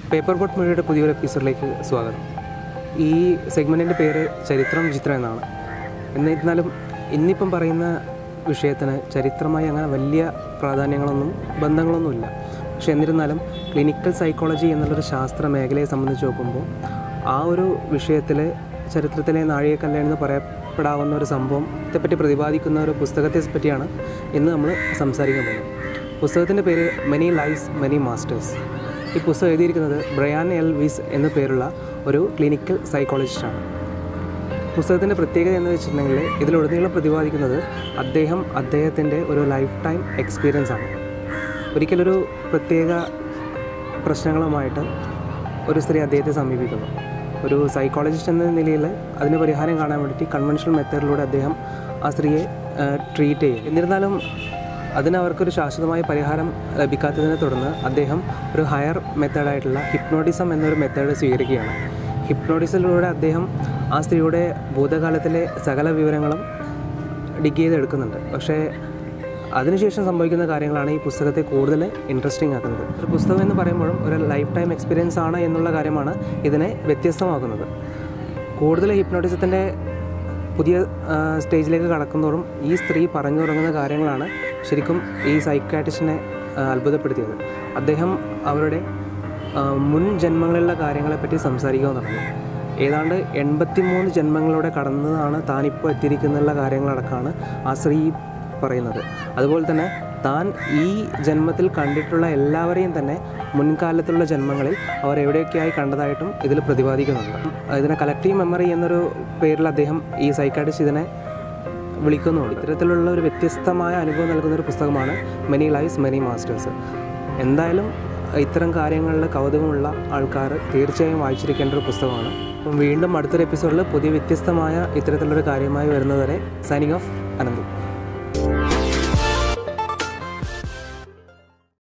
paper boat മൊഴിയുടെ പുതിയൊരു എപ്പിസോഡിലേക്ക് സ്വാഗതം ഈ സെഗ്മെൻറ്റിൻ്റെ പേര് ചരിത്രം വിചിത്രം എന്നാണ് എന്നിരുന്നാലും ഇന്നിപ്പം പറയുന്ന വിഷയത്തിന് ചരിത്രമായി അങ്ങനെ വലിയ പ്രാധാന്യങ്ങളൊന്നും ബന്ധങ്ങളൊന്നുമില്ല പക്ഷെ എന്നിരുന്നാലും ക്ലിനിക്കൽ സൈക്കോളജി എന്നുള്ളൊരു ശാസ്ത്ര മേഖലയെ സംബന്ധിച്ച് നോക്കുമ്പോൾ ആ ഒരു വിഷയത്തിൽ ചരിത്രത്തിലെ നാഴികക്കല്ലെന്ന് പറയപ്പെടാവുന്ന ഒരു സംഭവത്തെപ്പറ്റി പ്രതിപാദിക്കുന്ന ഒരു പുസ്തകത്തെ പറ്റിയാണ് ഇന്ന് നമ്മൾ സംസാരിക്കാൻ പോകുന്നത് പുസ്തകത്തിൻ്റെ പേര് മെനി ലൈഫ്സ് മെനി മാസ്റ്റേഴ്സ് ഈ പുസ്തകം എഴുതിയിരിക്കുന്നത് ബ്രയാൻ എൽ വിസ് എന്നു പേരുള്ള ഒരു ക്ലിനിക്കൽ സൈക്കോളജിസ്റ്റാണ് പുസ്തകത്തിൻ്റെ പ്രത്യേകത എന്ന് വെച്ചിട്ടുണ്ടെങ്കിൽ ഇതിലുടനീളം പ്രതിപാദിക്കുന്നത് അദ്ദേഹം അദ്ദേഹത്തിൻ്റെ ഒരു ലൈഫ് ടൈം എക്സ്പീരിയൻസ് ആണ് ഒരിക്കലൊരു പ്രത്യേക പ്രശ്നങ്ങളുമായിട്ട് ഒരു സ്ത്രീ അദ്ദേഹത്തെ സമീപിക്കുന്നു ഒരു സൈക്കോളജിസ്റ്റ് എന്ന നിലയിൽ അതിന് പരിഹാരം കാണാൻ വേണ്ടിയിട്ട് കൺവെൻഷണൽ മെത്തേഡിലൂടെ അദ്ദേഹം ആ സ്ത്രീയെ ട്രീറ്റ് ചെയ്യും എന്നിരുന്നാലും അതിന് അവർക്കൊരു ശാശ്വതമായ പരിഹാരം ലഭിക്കാത്തതിനെ തുടർന്ന് അദ്ദേഹം ഒരു ഹയർ മെത്തേഡായിട്ടുള്ള ഹിപ്നോട്ടിസം എന്നൊരു മെത്തേഡ് സ്വീകരിക്കുകയാണ് ഹിപ്നോട്ടിസത്തിലൂടെ അദ്ദേഹം ആ സ്ത്രീയുടെ ഭൂതകാലത്തിലെ സകല വിവരങ്ങളും ഡിഗ് ചെയ്തെടുക്കുന്നുണ്ട് പക്ഷേ അതിനുശേഷം സംഭവിക്കുന്ന കാര്യങ്ങളാണ് ഈ പുസ്തകത്തെ കൂടുതൽ ഇൻട്രസ്റ്റിംഗ് ആക്കുന്നത് ഒരു പുസ്തകം എന്ന് പറയുമ്പോഴും ഒരു ലൈഫ് ടൈം എക്സ്പീരിയൻസ് ആണ് എന്നുള്ള കാര്യമാണ് ഇതിനെ വ്യത്യസ്തമാക്കുന്നത് കൂടുതൽ ഹിപ്നോട്ടിസത്തിൻ്റെ പുതിയ ആ, സ്റ്റേജിലേക്ക് കടക്കുന്നതോറും ഈ സ്ത്രീ പറഞ്ഞു തുടങ്ങുന്ന കാര്യങ്ങളാണ് ശരിക്കും ഈ സൈക്കാട്രിസ്റ്റിനെ ആ, അത്ഭുതപ്പെടുത്തിയത് അദ്ദേഹം അവരുടെ ആ, മുൻ ജന്മങ്ങളിലുള്ള കാര്യങ്ങളെപ്പറ്റി സംസാരിക്കാൻ തുടങ്ങി ഏതാണ്ട് എൺപത്തിമൂന്ന് ജന്മങ്ങളിലൂടെ കടന്നതാണ് താനിപ്പോൾ എത്തിയിരിക്കുന്നുള്ള കാര്യങ്ങളടക്കമാണ് ആ സ്ത്രീ പറയുന്നത് അതുപോലെ തന്നെ താൻ ഈ ജന്മത്തിൽ കണ്ടിട്ടുള്ള എല്ലാവരെയും തന്നെ മുൻകാലത്തുള്ള ജന്മങ്ങളിൽ അവർ എവിടെയൊക്കെയായി കണ്ടതായിട്ടും ഇതിൽ പ്രതിപാദിക്കുന്നുണ്ട് ഇതിനെ കളക്റ്റീവ് മെമ്മറി എന്നൊരു പേരിൽ അദ്ദേഹം ഈ സൈക്കാട്രിസ്റ്റ് ഇതിനെ വിളിക്കുന്നുണ്ട് ഇത്തരത്തിലുള്ള ഒരു വ്യത്യസ്തമായ അനുഭവം നൽകുന്ന ഒരു പുസ്തകമാണ് മെനി ലൈഫ്സ് മെനി മാസ്റ്റേഴ്സ് എന്തായാലും ഇത്തരം കാര്യങ്ങളിൽ കൗതുകമുള്ള ആൾക്കാർ തീർച്ചയായും വായിച്ചിരിക്കേണ്ട ഒരു പുസ്തകമാണ് അപ്പം വീണ്ടും അടുത്തൊരു എപ്പിസോഡിൽ പുതിയ വ്യത്യസ്തമായ ഇത്തരത്തിലുള്ളൊരു കാര്യമായി വരുന്നതുവരെ സൈനിങ് ഓഫ് അനന്തു